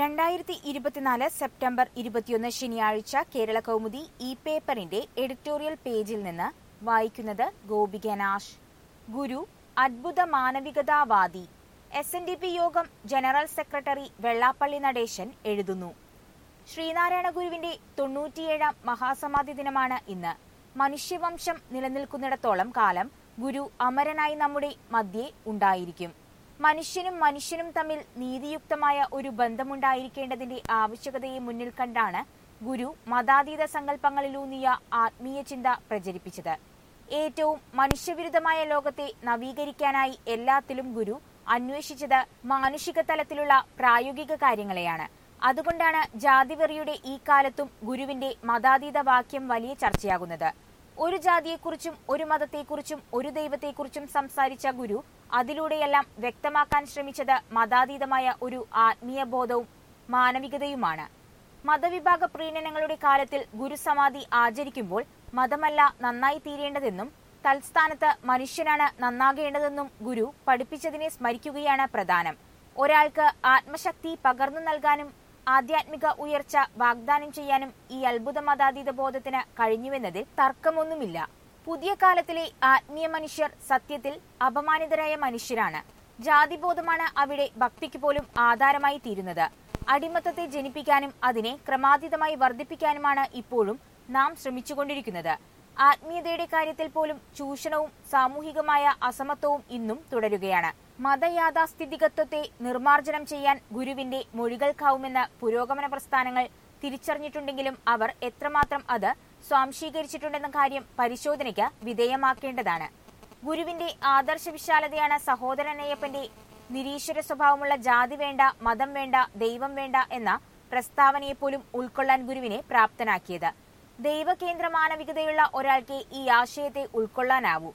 രണ്ടായിരത്തി ഇരുപത്തിനാല് സെപ്റ്റംബർ ഇരുപത്തിയൊന്ന് ശനിയാഴ്ച കേരള കൗമുദി ഈ പേപ്പറിന്റെ എഡിറ്റോറിയൽ പേജിൽ നിന്ന് വായിക്കുന്നത് ഗോപിക നാഷ് ഗുരു അദ്ഭുത മാനവികതാവാദി എസ് എൻ ഡി പി യോഗം ജനറൽ സെക്രട്ടറി വെള്ളാപ്പള്ളി നടേശൻ എഴുതുന്നു ശ്രീനാരായണ ഗുരുവിന്റെ തൊണ്ണൂറ്റിയേഴാം മഹാസമാധി ദിനമാണ് ഇന്ന് മനുഷ്യവംശം നിലനിൽക്കുന്നിടത്തോളം കാലം ഗുരു അമരനായി നമ്മുടെ മധ്യേ ഉണ്ടായിരിക്കും മനുഷ്യനും മനുഷ്യനും തമ്മിൽ നീതിയുക്തമായ ഒരു ബന്ധമുണ്ടായിരിക്കേണ്ടതിന്റെ ആവശ്യകതയെ മുന്നിൽ കണ്ടാണ് ഗുരു മതാതീത സങ്കല്പങ്ങളിലൂന്നിയ ആത്മീയ ചിന്ത പ്രചരിപ്പിച്ചത് ഏറ്റവും മനുഷ്യവിരുദ്ധമായ ലോകത്തെ നവീകരിക്കാനായി എല്ലാത്തിലും ഗുരു അന്വേഷിച്ചത് മാനുഷിക തലത്തിലുള്ള പ്രായോഗിക കാര്യങ്ങളെയാണ് അതുകൊണ്ടാണ് ജാതിവെറിയുടെ ഈ കാലത്തും ഗുരുവിന്റെ മതാതീത വാക്യം വലിയ ചർച്ചയാകുന്നത് ഒരു ജാതിയെക്കുറിച്ചും ഒരു മതത്തെക്കുറിച്ചും ഒരു ദൈവത്തെക്കുറിച്ചും സംസാരിച്ച ഗുരു അതിലൂടെയെല്ലാം വ്യക്തമാക്കാൻ ശ്രമിച്ചത് മതാതീതമായ ഒരു ആത്മീയ ബോധവും മാനവികതയുമാണ് മതവിഭാഗ പ്രീണനങ്ങളുടെ കാലത്തിൽ ഗുരുസമാധി ആചരിക്കുമ്പോൾ മതമല്ല നന്നായി തീരേണ്ടതെന്നും തൽസ്ഥാനത്ത് മനുഷ്യനാണ് നന്നാകേണ്ടതെന്നും ഗുരു പഠിപ്പിച്ചതിനെ സ്മരിക്കുകയാണ് പ്രധാനം ഒരാൾക്ക് ആത്മശക്തി പകർന്നു നൽകാനും ആധ്യാത്മിക ഉയർച്ച വാഗ്ദാനം ചെയ്യാനും ഈ അത്ഭുത മതാതീത ബോധത്തിന് കഴിഞ്ഞുവെന്നതിൽ തർക്കമൊന്നുമില്ല പുതിയ കാലത്തിലെ ആത്മീയ മനുഷ്യർ സത്യത്തിൽ അപമാനിതരായ മനുഷ്യരാണ് ജാതിബോധമാണ് അവിടെ ഭക്തിക്ക് പോലും ആധാരമായി തീരുന്നത് അടിമത്തത്തെ ജനിപ്പിക്കാനും അതിനെ ക്രമാതീതമായി വർദ്ധിപ്പിക്കാനുമാണ് ഇപ്പോഴും നാം ശ്രമിച്ചുകൊണ്ടിരിക്കുന്നത് ആത്മീയതയുടെ കാര്യത്തിൽ പോലും ചൂഷണവും സാമൂഹികമായ അസമത്വവും ഇന്നും തുടരുകയാണ് മതയാഥാസ്ഥിതികത്വത്തെ നിർമ്മാർജ്ജനം ചെയ്യാൻ ഗുരുവിന്റെ മൊഴികൾക്കാവുമെന്ന് പുരോഗമന പ്രസ്ഥാനങ്ങൾ തിരിച്ചറിഞ്ഞിട്ടുണ്ടെങ്കിലും അവർ എത്രമാത്രം അത് സ്വാംശീകരിച്ചിട്ടുണ്ടെന്ന കാര്യം പരിശോധനയ്ക്ക് വിധേയമാക്കേണ്ടതാണ് ഗുരുവിന്റെ ആദർശ വിശാലതയാണ് സഹോദരനയ്യപ്പന്റെ നിരീശ്വര സ്വഭാവമുള്ള ജാതി വേണ്ട മതം വേണ്ട ദൈവം വേണ്ട എന്ന പ്രസ്താവനയെപ്പോലും ഉൾക്കൊള്ളാൻ ഗുരുവിനെ പ്രാപ്തനാക്കിയത് ദൈവകേന്ദ്ര മാനവികതയുള്ള ഒരാൾക്ക് ഈ ആശയത്തെ ഉൾക്കൊള്ളാനാവൂ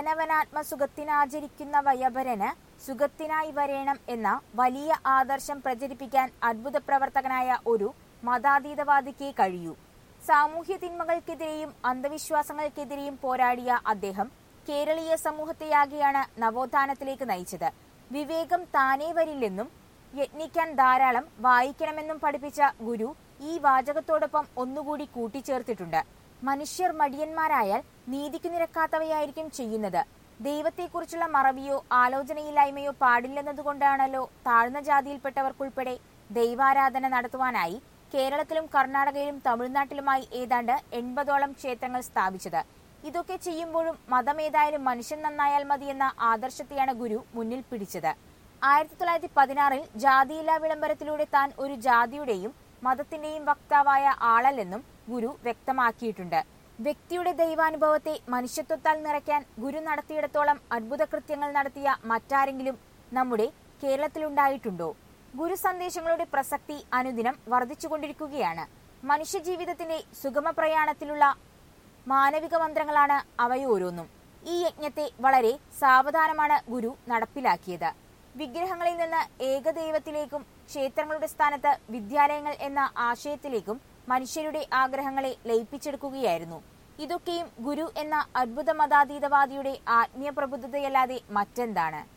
അവനവനാത്മസുഖത്തിനാചരിക്കുന്ന വയഭരന് സുഖത്തിനായി വരേണം എന്ന വലിയ ആദർശം പ്രചരിപ്പിക്കാൻ അത്ഭുത പ്രവർത്തകനായ ഒരു മതാതീതവാദിക്ക് കഴിയൂ സാമൂഹ്യ തിന്മകൾക്കെതിരെയും അന്ധവിശ്വാസങ്ങൾക്കെതിരെയും പോരാടിയ അദ്ദേഹം കേരളീയ സമൂഹത്തെയാകെയാണ് നവോത്ഥാനത്തിലേക്ക് നയിച്ചത് വിവേകം താനേ വരില്ലെന്നും യത്നിക്കാൻ ധാരാളം വായിക്കണമെന്നും പഠിപ്പിച്ച ഗുരു ഈ വാചകത്തോടൊപ്പം ഒന്നുകൂടി കൂട്ടിച്ചേർത്തിട്ടുണ്ട് മനുഷ്യർ മടിയന്മാരായാൽ നീതിക്കു നിരക്കാത്തവയായിരിക്കും ചെയ്യുന്നത് ദൈവത്തെക്കുറിച്ചുള്ള മറവിയോ ആലോചനയില്ലായ്മയോ പാടില്ലെന്നതുകൊണ്ടാണല്ലോ താഴ്ന്ന ജാതിയിൽപ്പെട്ടവർക്കുൾപ്പെടെ ദൈവാരാധന നടത്തുവാനായി കേരളത്തിലും കർണാടകയിലും തമിഴ്നാട്ടിലുമായി ഏതാണ്ട് എൺപതോളം ക്ഷേത്രങ്ങൾ സ്ഥാപിച്ചത് ഇതൊക്കെ ചെയ്യുമ്പോഴും മതമേതായാലും മനുഷ്യൻ നന്നായാൽ മതിയെന്ന ആദർശത്തെയാണ് ഗുരു മുന്നിൽ പിടിച്ചത് ആയിരത്തി തൊള്ളായിരത്തി പതിനാറിൽ ജാതിയില്ലാ വിളംബരത്തിലൂടെ താൻ ഒരു ജാതിയുടെയും മതത്തിന്റെയും വക്താവായ ആളല്ലെന്നും ഗുരു വ്യക്തമാക്കിയിട്ടുണ്ട് വ്യക്തിയുടെ ദൈവാനുഭവത്തെ മനുഷ്യത്വത്താൽ നിറയ്ക്കാൻ ഗുരു നടത്തിയിടത്തോളം അത്ഭുത കൃത്യങ്ങൾ നടത്തിയ മറ്റാരെങ്കിലും നമ്മുടെ കേരളത്തിലുണ്ടായിട്ടുണ്ടോ ഗുരു സന്ദേശങ്ങളുടെ പ്രസക്തി അനുദിനം വർദ്ധിച്ചുകൊണ്ടിരിക്കുകയാണ് മനുഷ്യജീവിതത്തിന്റെ സുഗമ പ്രയാണത്തിലുള്ള മാനവിക മന്ത്രങ്ങളാണ് അവയോരോന്നും ഈ യജ്ഞത്തെ വളരെ സാവധാനമാണ് ഗുരു നടപ്പിലാക്കിയത് വിഗ്രഹങ്ങളിൽ നിന്ന് ഏകദൈവത്തിലേക്കും ക്ഷേത്രങ്ങളുടെ സ്ഥാനത്ത് വിദ്യാലയങ്ങൾ എന്ന ആശയത്തിലേക്കും മനുഷ്യരുടെ ആഗ്രഹങ്ങളെ ലയിപ്പിച്ചെടുക്കുകയായിരുന്നു ഇതൊക്കെയും ഗുരു എന്ന അദ്ഭുത മതാതീതവാദിയുടെ ആത്മീയ പ്രബുദ്ധതയല്ലാതെ മറ്റെന്താണ്